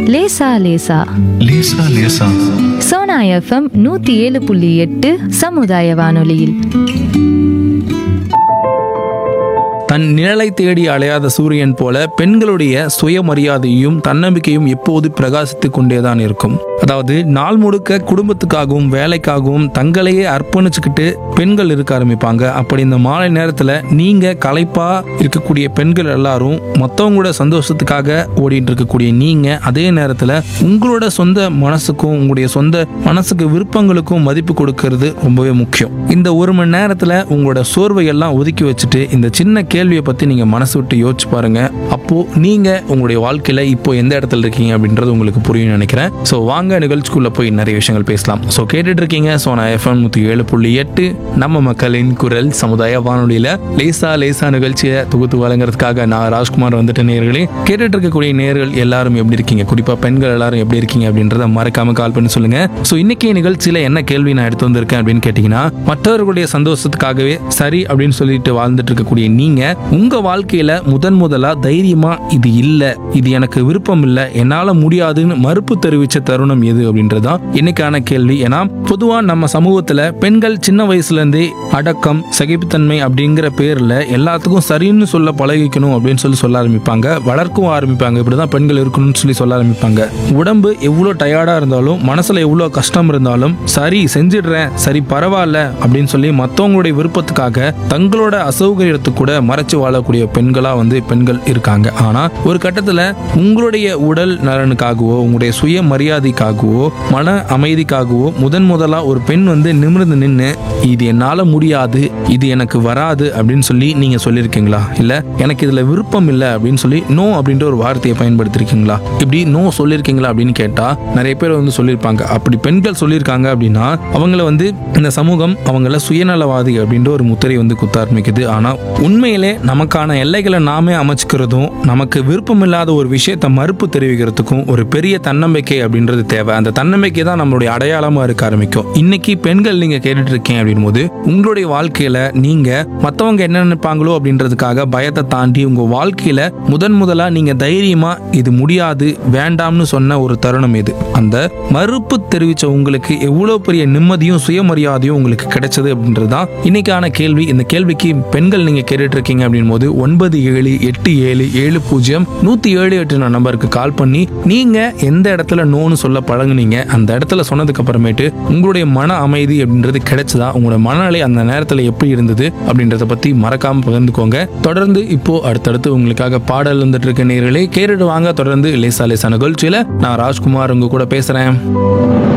லேசா லேசா லேசா லேசா சோனா எஃப்எம் நூத்தி ஏழு புள்ளி எட்டு சமுதாய வானொலியில் தன் நிழலை தேடி அலையாத சூரியன் போல பெண்களுடைய சுயமரியாதையும் தன்னம்பிக்கையும் எப்போது பிரகாசித்துக் கொண்டேதான் இருக்கும் அதாவது நாள் முழுக்க குடும்பத்துக்காகவும் வேலைக்காகவும் தங்களையே அர்ப்பணிச்சுக்கிட்டு பெண்கள் இருக்க ஆரம்பிப்பாங்க அப்படி இந்த மாலை நேரத்துல நீங்க களைப்பா இருக்கக்கூடிய பெண்கள் எல்லாரும் மத்தவங்களோட சந்தோஷத்துக்காக ஓடிட்டு இருக்கக்கூடிய நீங்க அதே நேரத்துல உங்களோட சொந்த மனசுக்கும் உங்களுடைய சொந்த மனசுக்கு விருப்பங்களுக்கும் மதிப்பு கொடுக்கறது ரொம்பவே முக்கியம் இந்த ஒரு மணி நேரத்துல உங்களோட சோர்வை எல்லாம் ஒதுக்கி வச்சுட்டு இந்த சின்ன கேள்வியை பத்தி நீங்க மனசு விட்டு யோசிச்சு பாருங்க அப்போ நீங்க உங்களுடைய வாழ்க்கையில இப்போ எந்த இடத்துல இருக்கீங்க அப்படின்றது உங்களுக்கு புரியும் நினைக்கிறேன் ஸோ வாங்க நிகழ்ச்சிக்குள்ள போய் நிறைய விஷயங்கள் பேசலாம் ஸோ கேட்டுட்டு இருக்கீங்க சோனா எஃப்எம் நூத்தி ஏழு புள்ளி எட்டு நம்ம மக்களின் குரல் சமுதாய வானொலியில லேசா லேசா நிகழ்ச்சியை தொகுத்து வழங்குறதுக்காக நான் ராஜ்குமார் வந்துட்டு நேர்களே கேட்டுட்டு இருக்கக்கூடிய நேர்கள் எல்லாரும் எப்படி இருக்கீங்க குறிப்பா பெண்கள் எல்லாரும் எப்படி இருக்கீங்க அப்படின்றத மறக்காம கால் பண்ணி சொல்லுங்க ஸோ இன்னைக்கு நிகழ்ச்சியில என்ன கேள்வி நான் எடுத்து வந்திருக்கேன் அப்படின்னு கேட்டீங்கன்னா மற்றவர்களுடைய சந்தோஷத்துக்காகவே சரி அப்படின்னு சொல்லிட்டு வாழ்ந்துட்டு இருக்கக்கூடிய நீங்க உங்க வாழ்க்கையில முதன் முதலா தைரியமா இது இல்ல இது எனக்கு விருப்பம் இல்ல என்னால முடியாதுன்னு மறுப்பு தெரிவிச்ச தருணம் எது அப்படின்றதுதான் இன்னைக்கான கேள்வி ஏன்னா பொதுவா நம்ம சமூகத்துல பெண்கள் சின்ன வயசுல இருந்தே அடக்கம் சகிப்புத்தன்மை அப்படிங்கிற பேர்ல எல்லாத்துக்கும் சரின்னு சொல்ல பழகிக்கணும் அப்படின்னு சொல்லி சொல்ல ஆரம்பிப்பாங்க வளர்க்கவும் ஆரம்பிப்பாங்க இப்படிதான் பெண்கள் இருக்கணும்னு சொல்லி சொல்ல ஆரம்பிப்பாங்க உடம்பு எவ்வளோ டயர்டா இருந்தாலும் மனசுல எவ்வளோ கஷ்டம் இருந்தாலும் சரி செஞ்சிடுறேன் சரி பரவாயில்ல அப்படின்னு சொல்லி மற்றவங்களுடைய விருப்பத்துக்காக தங்களோட அசௌகரியத்தை கூட மறைச்சு வாழக்கூடிய பெண்களா வந்து பெண்கள் இருக்காங்க ஆனா ஒரு கட்டத்துல உங்களுடைய உடல் நலனுக்காகவோ உங்களுடைய சுய மரியாதைக்காகவோ மன அமைதிக்காகவோ முதன் முதலா ஒரு பெண் வந்து நிமிர்ந்து நின்று இது என்னால முடியாது இது எனக்கு வராது அப்படின்னு சொல்லி நீங்க சொல்லியிருக்கீங்களா இல்ல எனக்கு இதுல விருப்பம் இல்லை அப்படின்னு சொல்லி நோ அப்படின்ற ஒரு வார்த்தையை பயன்படுத்திருக்கீங்களா இப்படி நோ சொல்லியிருக்கீங்களா அப்படின்னு கேட்டா நிறைய பேர் வந்து சொல்லியிருப்பாங்க அப்படி பெண்கள் சொல்லியிருக்காங்க அப்படின்னா அவங்கள வந்து இந்த சமூகம் அவங்கள சுயநலவாதி அப்படின்ற ஒரு முத்திரை வந்து குத்த ஆரம்பிக்குது ஆனா உண்மையிலே நமக்கான எல்லைகளை நாமே அமைச்சுக்கிறதும் நமக்கு விருப்பம் இல்லாத ஒரு விஷயத்தை மறுப்பு தெரிவிக்கிறதுக்கும் ஒரு பெரிய தன்னம்பிக்கை அப்படின்றது தேவை அந்த தன்னம்பிக்கை தான் நம்மளுடைய அடையாளமா இருக்க ஆரம்பிக்கும் இன்னைக்கு பெண்கள் நீங்க கேட்டுட்டு இருக்கீங்க அப்படின் போது உங்களுடைய வாழ்க்கையில நீங்க மத்தவங்க என்ன நினைப்பாங்களோ அப்படின்றதுக்காக பயத்தை தாண்டி உங்க வாழ்க்கையில முதன் முதலா நீங்க தைரியமா இது முடியாது வேண்டாம்னு சொன்ன ஒரு தருணம் இது அந்த மறுப்பு தெரிவிச்ச உங்களுக்கு எவ்வளவு பெரிய நிம்மதியும் சுயமரியாதையும் உங்களுக்கு கிடைச்சது அப்படின்றது தான் இன்னைக்கான கேள்வி இந்த கேள்விக்கு பெண்கள் நீங்க கேட்டுட்டு இருக்கீங்க அப்படின் போது ஒன்பது ஏழு எட்டு ஏழு ஏழு பூஜ்ஜியம் நூத்தி ஏழு எட்டு நம்பருக்கு கால் பண்ணி நீங்க எந்த இடத்துல நோன்னு சொல்ல பழகுனீங்க அந்த இடத்துல சொன்னதுக்கு அப்புறமேட்டு உங்களுடைய மன அமைதி அப்படின்றது கிடைச்சதா உங்களோட மனநிலை அந்த நேரத்துல எப்படி இருந்தது அப்படின்றத பத்தி மறக்காம பகிர்ந்துக்கோங்க தொடர்ந்து இப்போ அடுத்தடுத்து உங்களுக்காக பாடல் வந்துட்டு இருக்க நேர்களே கேட்டுட்டு வாங்க தொடர்ந்து லேசா லேசா நிகழ்ச்சியில நான் ராஜ்குமார் உங்க கூட பேசுறேன்